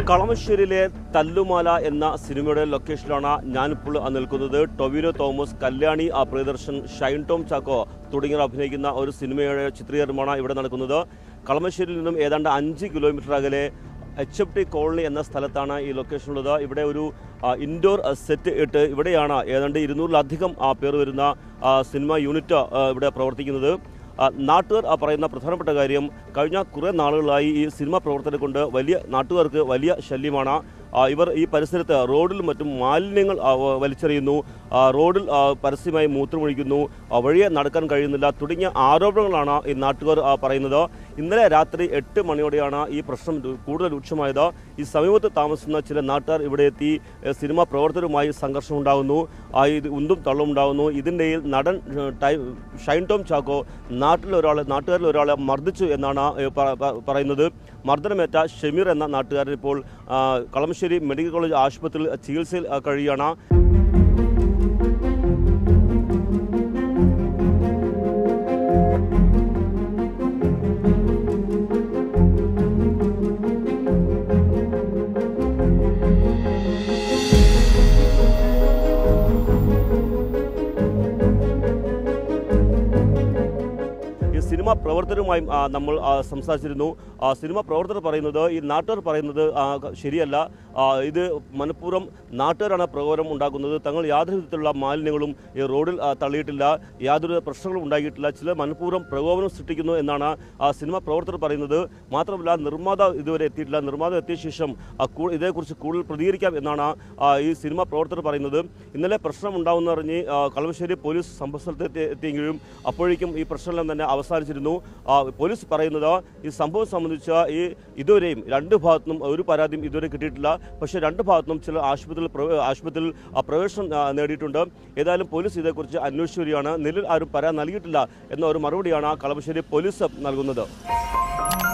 കളമശ്ശേരിയിലെ തല്ലുമാല എന്ന സിനിമയുടെ ലൊക്കേഷനിലാണ് ഞാനിപ്പോൾ നിൽക്കുന്നത് ടൊവിനോ തോമസ് കല്യാണി ആ പ്രിയദർശൻ ഷൈൻ ടോം ചാക്കോ തുടങ്ങിയവർ അഭിനയിക്കുന്ന ഒരു സിനിമയുടെ ചിത്രീകരണമാണ് ഇവിടെ നടക്കുന്നത് കളമശ്ശേരിയിൽ നിന്നും ഏതാണ്ട് അഞ്ച് കിലോമീറ്റർ അകലെ എച്ച് എഫ് ടി കോളനി എന്ന സ്ഥലത്താണ് ഈ ലൊക്കേഷൻ ഉള്ളത് ഇവിടെ ഒരു ആ, ഇൻഡോർ ആ, സെറ്റ് ഇട്ട് ഇവിടെയാണ് ഏതാണ്ട് ഇരുന്നൂറിലധികം ആ, പേർ വരുന്ന ആ, സിനിമ യൂണിറ്റ് ആ, ഇവിടെ പ്രവർത്തിക്കുന്നത് ആ, നാട്ടുകാർ ആ പറയുന്ന പ്രധാനപ്പെട്ട കാര്യം കഴിഞ്ഞ കുറേ നാളുകളായി ഈ സിനിമ പ്രവർത്തനം കൊണ്ട് വലിയ നാട്ടുകാർക്ക് വലിയ ശല്യമാണ് ആ, ഇവർ ഈ പരിസരത്ത് റോഡിൽ മറ്റും മാലിന്യങ്ങൾ ആ, വ- വലിച്ചെറിയുന്നു ആ, റോഡിൽ ആ, പരസ്യമായി മൂത്രമൊഴിക്കുന്നു ആ, വഴിയെ നടക്കാൻ കഴിയുന്നില്ല തുടങ്ങിയ ആരോപണങ്ങളാണ് ഈ നാട്ടുകാർ ആ, പറയുന്നത് ഇന്നലെ രാത്രി എട്ട് മണിയോടെയാണ് ഈ പ്രശ്നം രു- കൂടുതൽ രൂക്ഷമായത് ഈ സമീപത്ത് താമസിക്കുന്ന ചില നാട്ടുകാർ ഇവിടെ എത്തി ഏ, സിനിമാ പ്രവർത്തകരുമായി സംഘർഷം ഉണ്ടാകുന്നു ആ, ഇത് ഉന്തും തള്ളും ഉണ്ടാകുന്നു ഇതിൻ്റെയിൽ നടൻ ഏ, ടൈ- ഷൈൻ ടോം ചാക്കോ നാട്ടിൽ ഒരാളെ നാട്ടുകാരിൽ ഒരാളെ മർദ്ദിച്ചു എന്നാണ് ഏ, പ- പ- പറയുന്നത് മർദ്ദനമേറ്റ ഷമീർ എന്ന നാട്ടുകാരൻ ഇപ്പോൾ ആ, കളമശ്ശേരി മെഡിക്കൽ കോളേജ് ആശുപത്രിയിൽ ചികിത്സയിൽ ആ, കഴിയുകയാണ് ഈ സിനിമ പ്രവർത്തകരുമായും ആ, നമ്മൾ ആ, സംസാരിച്ചിരുന്നു ആ, സിനിമ പ്രവർത്തകർ പറയുന്നത് ഈ നാട്ടുകാർ പറയുന്നത് ആ, ക- ശരിയല്ല ആ, ഇത് മനഃപൂർവ്വം നാട്ടുകാരാണ് പ്രകോപനം ഉണ്ടാക്കുന്നത് തങ്ങൾ യാതൊരു വിധത്തിലുള്ള മാലിന്യങ്ങളും ഈ റോഡിൽ ആ, തള്ളിയിട്ടില്ല യാതൊരു പ്രശ്നങ്ങളും ഉണ്ടാക്കിയിട്ടില്ല ചില മനഃപൂർവ്വം പ്രകോപനം സൃഷ്ടിക്കുന്നു എന്നാണ് ആ സിനിമ പ്രവർത്തകർ പറയുന്നത് മാത്രമല്ല നിർമ്മാതാവ് ഇതുവരെ എത്തിയിട്ടില്ല നിർമ്മാതാവ് എത്തിയ ശേഷം ആ, കൂ- ഇതേക്കുറിച്ച് കൂടുതൽ പ്രതികരിക്കാം എന്നാണ് ആ, ഈ സിനിമ പ്രവർത്തകർ പറയുന്നത് ഇന്നലെ പ്രശ്നം ഉണ്ടാവുമെന്നറിഞ്ഞ് ആ, കളമശ്ശേരി പോലീസ് സംഭവസ്ഥലത്ത് എത്തി- എത്തിയെങ്കിലും അപ്പോഴേക്കും ഈ പ്രശ്നമെല്ലാം തന്നെ അവസാനിച്ചിരുന്നു ആ, പോലീസ് പറയുന്നത് ഈ സംഭവം സംബന്ധിച്ച ഈ ഇതുവരെയും രണ്ട് ഭാഗത്തുനിന്നും ഒരു പരാതിയും ഇതുവരെ കിട്ടിയിട്ടില്ല പക്ഷേ രണ്ട് ഭാഗത്തുനിന്നും ചില ആശുപത്രിയിൽ പ്രവേ- ആശുപത്രിയിൽ ആ, പ്രവേശനം ആ, നേടിയിട്ടുണ്ട് ഏതായാലും പോലീസ് ഇതേക്കുറിച്ച് അന്വേഷിച്ചു വരികയാണ് നിലവിൽ ആരും പരാതി നൽകിയിട്ടില്ല എന്ന ഒരു മറുപടിയാണ് കളമശ്ശേരി പോലീസ് നൽകുന്നത്